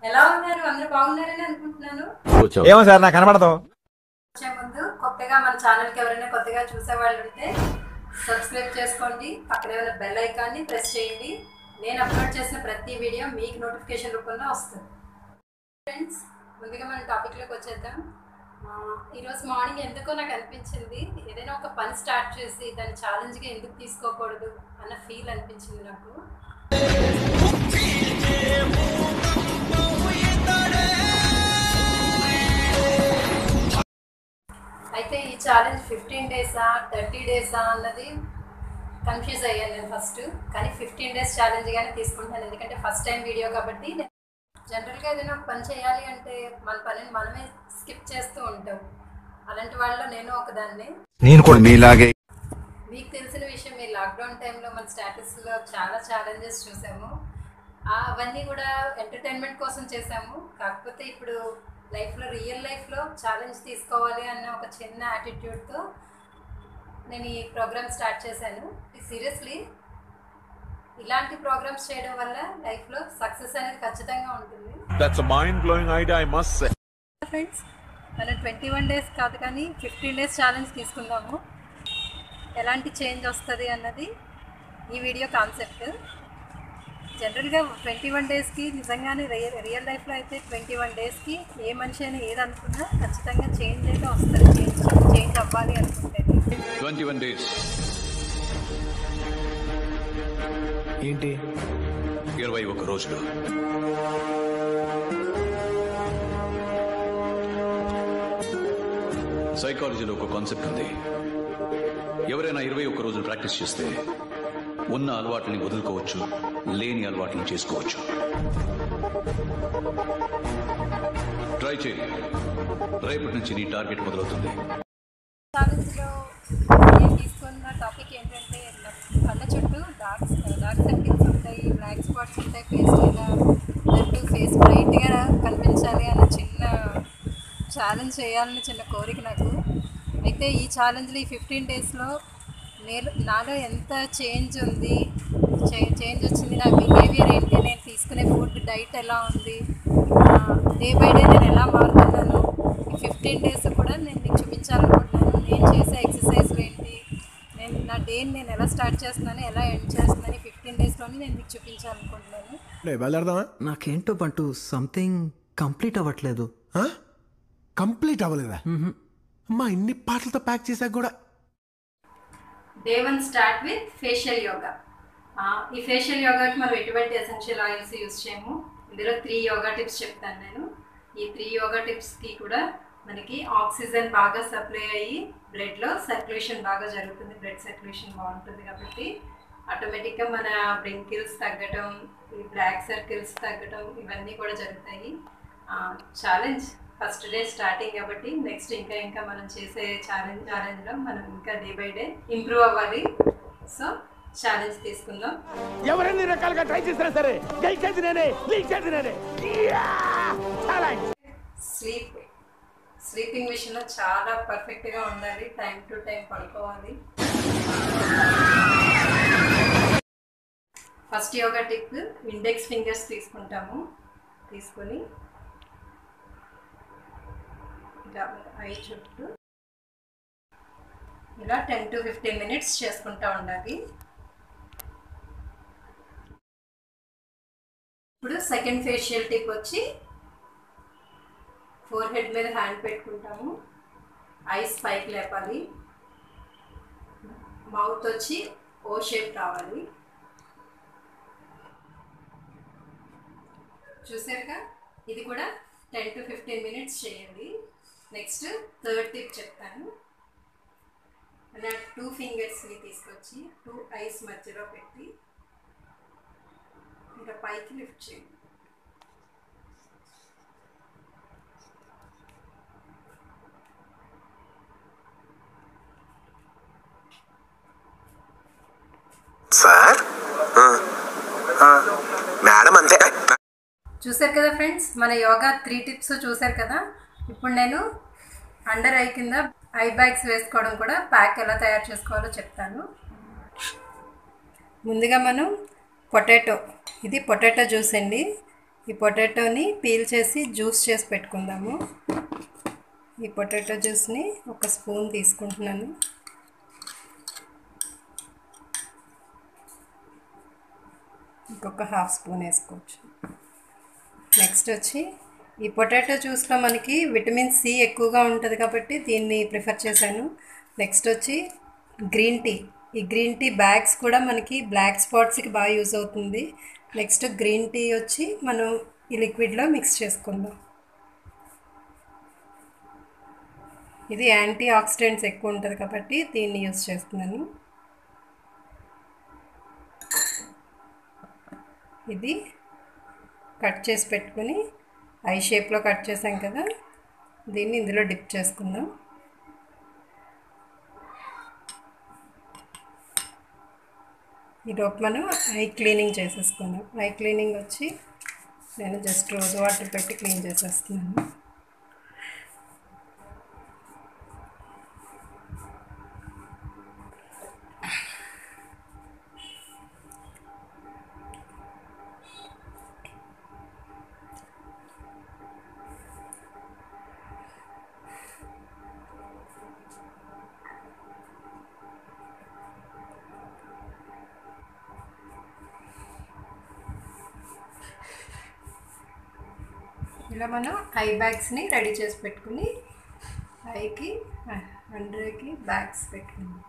ఎలా ఉన్నారు అందరూ బాగున్నారని అనుకుంటున్నాను ఏమో సార్ నాకు కనబడదు వచ్చే ముందు కొత్తగా మన ఛానల్ కి ఎవరైనా కొత్తగా చూసే వాళ్ళు ఉంటే సబ్స్క్రైబ్ చేసుకోండి పక్కనే ఉన్న బెల్ ఐకాన్ని ప్రెస్ చేయండి నేను అప్లోడ్ చేసిన ప్రతి వీడియో మీకు నోటిఫికేషన్ రూపంలో వస్తుంది ఫ్రెండ్స్ ముందుగా మన టాపిక్లోకి వచ్చేద్దాం ఆ, ఈరోజు మార్నింగ్ ఎందుకో నాకు అనిపించింది ఏదైనా ఒక పని స్టార్ట్ చేసి దాన్ని ఛాలెంజ్గా ఎందుకు తీసుకోకూడదు అన్న ఫీల్ అనిపించింది నాకు అయితే ఈ ఛాలెంజ్ ఫిఫ్టీన్ డేసా థర్టీ డేసా అన్నది కన్ఫ్యూజ్ అయ్యాను నేను ఫస్ట్ కానీ ఫిఫ్టీన్ డేస్ ఛాలెంజ్గానే తీసుకుంటాను ఎందుకంటే ఫస్ట్ టైం వీడియో కాబట్టి జనరల్గా ఏదైనా ఒక పని చేయాలి అంటే మన పనిని మనమే స్కిప్ చేస్తూ ఉంటాం అలాంటి వాళ్ళలో నేను ఒకదాన్ని నేను కూడా మీలాగే మీకు తెలిసిన విషయం ఈ లాక్డౌన్ టైంలో మన స్టాటస్లో చాలా ఛాలెంజెస్ చూసాము ఆ, అవన్నీ కూడా ఎంటర్టైన్మెంట్ కోసం చేసాము కాకపోతే ఇప్పుడు లైఫ్లో రియల్ లైఫ్లో ఛాలెంజ్ తీసుకోవాలి అన్న ఒక చిన్న యాటిట్యూడ్తో నేను ఈ ప్రోగ్రామ్ స్టార్ట్ చేశాను సీరియస్లీ ఇలాంటి ప్రోగ్రామ్స్ చేయడం వల్ల లైఫ్లో సక్సెస్ అనేది ఖచ్చితంగా ఉంటుంది That's a mind blowing idea, I must say. Friends మనం ట్వంటీ వన్ డేస్ కాదు కానీ ఫిఫ్టీన్ డేస్ ఛాలెంజ్ తీసుకుందాము ఎలాంటి చేంజ్ వస్తుంది అన్నది ఈ వీడియో కాన్సెప్ట్ జనరల్గా ట్వంటీ వన్ డేస్కి నిజంగానే రియల్ రియల్ లైఫ్లో అయితే ట్వంటీ వన్ డేస్కి ఏ మనిషి అయినా ఏది అనుకున్నా ఖచ్చితంగా చేంజ్ అయితే వస్తుంది చేంజ్ చేంజ్ అవ్వాలి అనుకుంటే ట్వంటీ వన్ డేస్ ఏంటి ఇరవై ఒక రోజులు సైకాలజీలో ఒక కాన్సెప్ట్ ఉంది ఎవరైనా ఇరవై ఒక్క రోజులు ప్రాక్టీస్ చేస్తే ఉన్న అలవాట్లని వదులుకోవచ్చు లేని అలవాట్లను చేసుకోవచ్చు ట్రై చేయి రేపటి నుంచి నీ టార్గెట్ మొదలవుతుంది ఛాలెంజ్లో నేను తీసుకున్న టాపిక్ ఏంటంటే నా కళ్ళ చుట్టూ డార్క్ డార్క్ సర్కిల్స్ ఉంటాయి బ్లాక్ స్పాట్స్ ఉంటాయి ఫేస్ మీద దట్టు ఫేస్ బ్రైట్గా కనిపించాలి అన్న చిన్న ఛాలెంజ్ చేయాలని చిన్న కోరిక నాకు అయితే ఈ ఛాలెంజ్లో ఈ ఫిఫ్టీన్ డేస్లో నేను నాలో ఎంత చేంజ్ ఉంది చేంజ్ వచ్చింది నా బిహేవియర్ ఏంటి నేను తీసుకునే ఫుడ్ డైట్ ఎలా ఉంది డే బై డే నేను ఎలా మారుతున్నాను ఈ ఫిఫ్టీన్ డేస్ కూడా నేను మీకు చూపించాలనుకుంటున్నాను నేను చేసే ఎక్సర్సైజ్లు ఏంటి నేను నా డేని నేను ఎలా స్టార్ట్ చేస్తున్నాను ఎలా ఎండ్ చేస్తున్నాను ఫిఫ్టీన్ డేస్లోనే నేను మీకు చూపించాలనుకుంటున్నాను బయలుదేరదామా నాకేంటో బంటూ సంథింగ్ కంప్లీట్ అవ్వట్లేదు కంప్లీట్ అవ్వలేదా అమ్మా ఇన్ని పాటలతో ప్యాక్ చేశాక కూడా day one start with facial yoga ఈ ఫేషియల్ యోగాకి మనం ఎటువంటి ఎసెన్షియల్ ఆయిల్స్ యూస్ చేయము ఇందులో త్రీ యోగా టిప్స్ చెప్తాను నేను ఈ త్రీ యోగా టిప్స్కి కూడా మనకి ఆక్సిజన్ బాగా సప్లై అయ్యి బ్లడ్లో సర్క్యులేషన్ బాగా జరుగుతుంది బ్లడ్ సర్క్యులేషన్ బాగుంటుంది కాబట్టి ఆటోమేటిక్గా మన బ్రింకిల్స్ తగ్గటం ఈ బ్లాక్ సర్కిల్స్ తగ్గటం ఇవన్నీ కూడా జరుగుతాయి ఛాలెంజ్ ఫస్ట్ డే స్టార్టింగ్ కాబట్టి నెక్స్ట్ ఇంకా ఇంకా మనం చేసే ఛాలెంజ్ ఛాలెంజ్లో మనం ఇంకా డే బై డే ఇంప్రూవ్ అవ్వాలి సో ఛాలెంజ్ తీసుకుందాం ఎవరెన్ని రకాలుగా ట్రై చేసినా సరే గెలిచేది నేనే గెలిచేది నేనే ఛాలెంజ్ స్లీప్ స్లీపింగ్ విషయంలో చాలా పర్ఫెక్ట్గా ఉండాలి టైం టు టైం పడుకోవాలి first yoga tip index fingers తీసుకుంటాము తీసుకొని ఇలా ఐ చుట్టూ ఇలా టెన్ టు ఫిఫ్టీన్ మినిట్స్ చేసుకుంటూ ఉండాలి ఇప్పుడు సెకండ్ ఫేషియల్ టిప్ వచ్చి ఫోర్ హెడ్ మీద హ్యాండ్ పెట్టుకుంటాము ఐస్ పైకి లేపాలి మౌత్ వచ్చి ఓ షేప్ రావాలి చూసారుగా ఇది కూడా టెన్ టు ఫిఫ్టీన్ మినిట్స్ చేయండి నెక్స్ట్ థర్డ్ టిప్ చెప్తాను అలా టూ ఫింగర్స్ని తీసుకొచ్చి టూ ఐస్ మధ్యలో పెట్టి ఇంకా పైకి లిఫ్ట్ చేయండి సార్ మేడం అంతే చూసారు కదా ఫ్రెండ్స్ మన యోగా త్రీ టిప్స్ చూసారు కదా ఇప్పుడు నేను అండర్ ఐ కింద ఐ బ్యాగ్స్ వేసుకోవడం కూడా ప్యాక్ ఎలా తయారు చేసుకోవాలో చెప్తాను ముందుగా మనం పొటాటో ఇది పొటాటో జ్యూస్ అండి ఈ పొటాటోని పీల్ చేసి జ్యూస్ చేసి పెట్టుకుందాము ఈ పొటాటో జ్యూస్ని ఒక స్పూన్ తీసుకుంటున్నాను ఇంకొక హాఫ్ స్పూన్ వేసుకోవచ్చు నెక్స్ట్ వచ్చి ఈ పొటాటో జ్యూస్లో మనకి విటమిన్ సి ఎక్కువగా ఉంటుంది కాబట్టి దీన్ని ప్రిఫర్ చేశాను నెక్స్ట్ వచ్చి గ్రీన్ టీ ఈ గ్రీన్ టీ బ్యాగ్స్ కూడా మనకి బ్లాక్ స్పాట్స్కి బాగా యూజ్ అవుతుంది నెక్స్ట్ గ్రీన్ టీ వచ్చి మనం ఈ లిక్విడ్లో మిక్స్ చేసుకుందాం ఇది యాంటీ ఆక్సిడెంట్స్ ఎక్కువ ఉంటుంది కాబట్టి దీన్ని యూజ్ చేస్తున్నాను ఇది కట్ చేసి పెట్టుకుని ఐ షేప్లో కట్ చేసాం కదా దీన్ని ఇందులో డిప్ చేసుకుందాం ఈలోపు మనం ఐ క్లీనింగ్ చేసేసుకుందాం ఐ క్లీనింగ్ వచ్చి నేను జస్ట్ రోజు వాటర్ పెట్టి క్లీన్ చేసేస్తున్నాను ఇలా మనం ఐ బ్యాగ్స్ని రెడీ చేసి పెట్టుకుని ఐకి అండర్కి బ్యాగ్స్ పెట్టుకున్నాం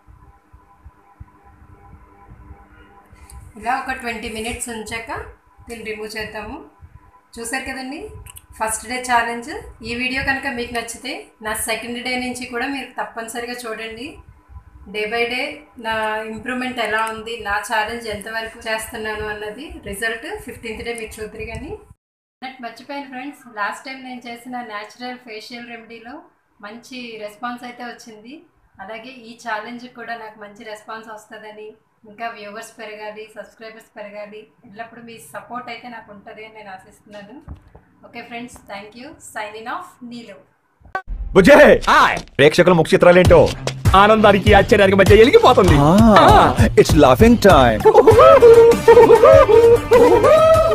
ఇలా ఒక ట్వంటీ మినిట్స్ ఉంచాక దీన్ని రిమూవ్ చేద్దాము చూసారు కదండి ఫస్ట్ డే ఛాలెంజ్ ఈ వీడియో కనుక మీకు నచ్చితే నా సెకండ్ డే నుంచి కూడా మీరు తప్పనిసరిగా చూడండి డే బై డే నా ఇంప్రూవ్మెంట్ ఎలా ఉంది నా ఛాలెంజ్ ఎంతవరకు చేస్తున్నాను అన్నది రిజల్ట్ ఫిఫ్టీన్త్ డే మీరు చూద్దరు కానీ అన్నట్టు మర్చిపోయాను ఫ్రెండ్స్ లాస్ట్ టైం నేను చేసిన న్యాచురల్ ఫేషియల్ రెమెడీలో మంచి రెస్పాన్స్ అయితే వచ్చింది అలాగే ఈ ఛాలెంజ్ కూడా నాకు మంచి రెస్పాన్స్ వస్తుందని ఇంకా వ్యూవర్స్ పెరగాలి సబ్స్క్రైబర్స్ పెరగాలి ఎల్లప్పుడూ మీ సపోర్ట్ అయితే నాకు ఉంటుంది అని నేను ఆశిస్తున్నాను okay friends thank you signing off నీలో బుజ్జే ప్రేక్షకుల ముఖ చిత్రాలేంటో ఆనందానికి ఆశ్చర్యానికి మధ్య ఎలిగిపోతుంది ఇట్స్ లాఫింగ్ టైం